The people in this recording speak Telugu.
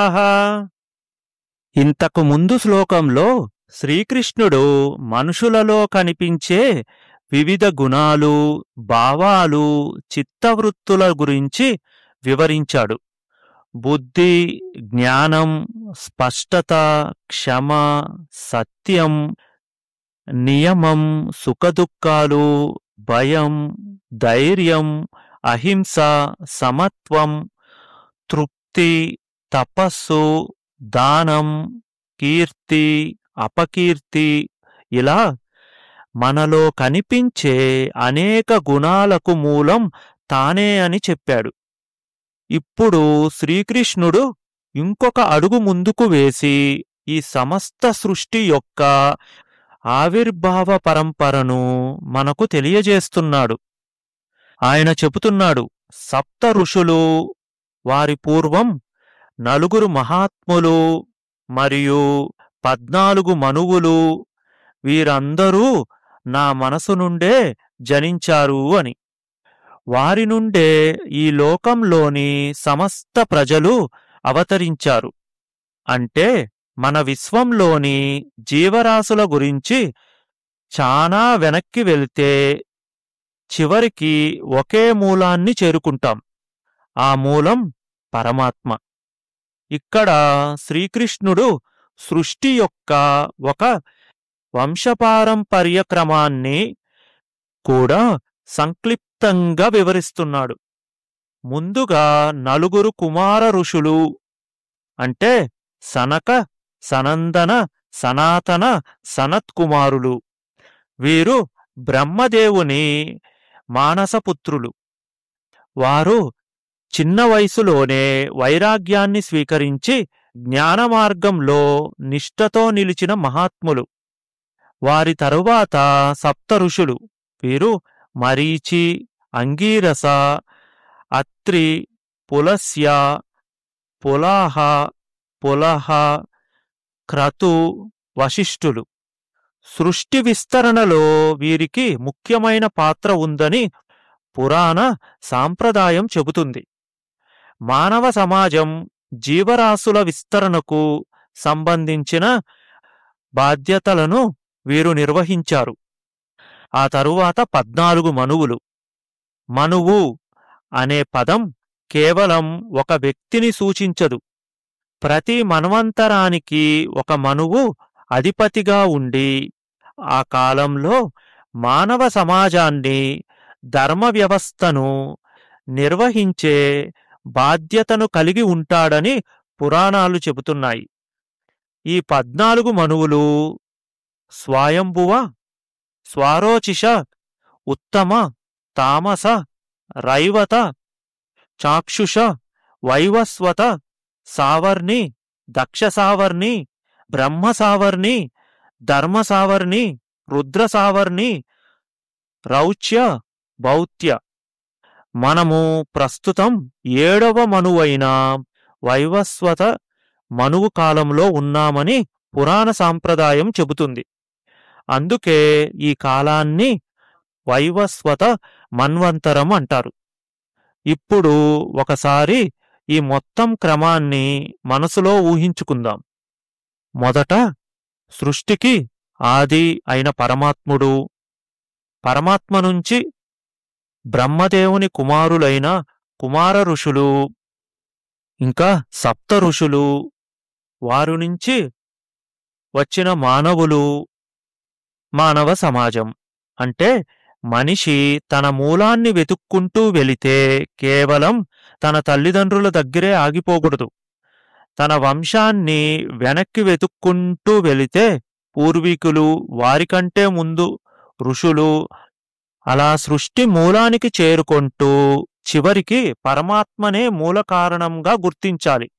గుణాః ఇంతకు ముందు శ్లోకంలో శ్రీకృష్ణుడు మనుషులలో కనిపించే వివిధ గుణాలు భావాలు చిత్తవృత్తుల గురించి వివరించాడు బుద్ధి జ్ఞానం స్పష్టత క్షమ సత్యం నియమం సుఖదుఖాలు భయం ధైర్యం అహింస సమత్వం తృప్తి తపస్సు దానం కీర్తి అపకీర్తి ఇలా మనలో కనిపించే అనేక గుణాలకు మూలం తానే అని చెప్పాడు ఇప్పుడు శ్రీకృష్ణుడు ఇంకొక అడుగు ముందుకు వేసి ఈ సమస్త సృష్టి యొక్క ఆవిర్భావ పరంపరను మనకు తెలియజేస్తున్నాడు ఆయన చెబుతున్నాడు సప్త ఋషులు వారి పూర్వం నలుగురు మహాత్ములు మరియు పద్నాలుగు మనువులు వీరందరూ నా మనసు నుండే జనించారు అని వారి నుండే ఈ లోకంలోని సమస్త ప్రజలు అవతరించారు అంటే మన విశ్వంలోని జీవరాశుల గురించి చానా వెనక్కి వెళ్తే చివరికి ఒకే మూలాన్ని చేరుకుంటాం ఆ మూలం పరమాత్మ ఇక్కడ శ్రీకృష్ణుడు సృష్టి యొక్క ఒక వంశపారంపర్య క్రమాన్ని కూడా సంక్లిప్తంగా వివరిస్తున్నాడు ముందుగా నలుగురు కుమార ఋషులు అంటే సనక సనందన సనాతన సనత్కుమారులు వీరు బ్రహ్మదేవుని మానసపుత్రులు వారు చిన్న వయసులోనే వైరాగ్యాన్ని స్వీకరించి జ్ఞానమార్గంలో నిష్ఠతో నిలిచిన మహాత్ములు వారి తరువాత సప్త ఋషులు వీరు మరీచి అంగీరస అత్రి పులస్య పులాహ పులహ క్రతు వశిష్ఠులు సృష్టి విస్తరణలో వీరికి ముఖ్యమైన పాత్ర ఉందని పురాణ సాంప్రదాయం చెబుతుంది మానవ సమాజం జీవరాశుల విస్తరణకు సంబంధించిన బాధ్యతలను వీరు నిర్వహించారు ఆ తరువాత పద్నాలుగు మనువులు మనువు అనే పదం కేవలం ఒక వ్యక్తిని సూచించదు ప్రతి మన్వంతరానికి ఒక మనువు అధిపతిగా ఉండి ఆ కాలంలో మానవ సమాజాన్ని ధర్మ వ్యవస్థను నిర్వహించే బాధ్యతను కలిగి ఉంటాడని పురాణాలు చెబుతున్నాయి ఈ పద్నాలుగు మనువులు స్వయంభువ స్వారోచిష ఉత్తమ తామస రైవత చాక్షుష వైవస్వత సావర్ణి దక్ష సావర్ణి బ్రహ్మ సావర్ణి ధర్మ సావర్ణి రుద్ర సావర్ణి రౌచ్య భౌత్య మనము ప్రస్తుతం ఏడవ మనువైన వైవస్వత మనువు కాలంలో ఉన్నామని పురాణ సాంప్రదాయం చెబుతుంది అందుకే ఈ కాలాన్ని వైవస్వత మన్వంతరం అంటారు ఇప్పుడు ఒకసారి ఈ మొత్తం క్రమాన్ని మనసులో ఊహించుకుందాం మొదట సృష్టికి ఆది అయిన పరమాత్ముడు పరమాత్మ నుంచి బ్రహ్మదేవుని కుమారులైన కుమార ఋషులు ఇంకా సప్త ఋషులు వారు నుంచి వచ్చిన మానవులు మానవ సమాజం అంటే మనిషి తన మూలాన్ని వెతుక్కుంటూ వెళితే కేవలం తన తల్లిదండ్రుల దగ్గరే ఆగిపోకూడదు తన వంశాన్ని వెనక్కి వెతుక్కుంటూ వెళితే పూర్వీకులు వారికంటే ముందు ఋషులు అలా సృష్టి మూలానికి చేరుకుంటూ చివరికి పరమాత్మనే మూల కారణంగా గుర్తించాలి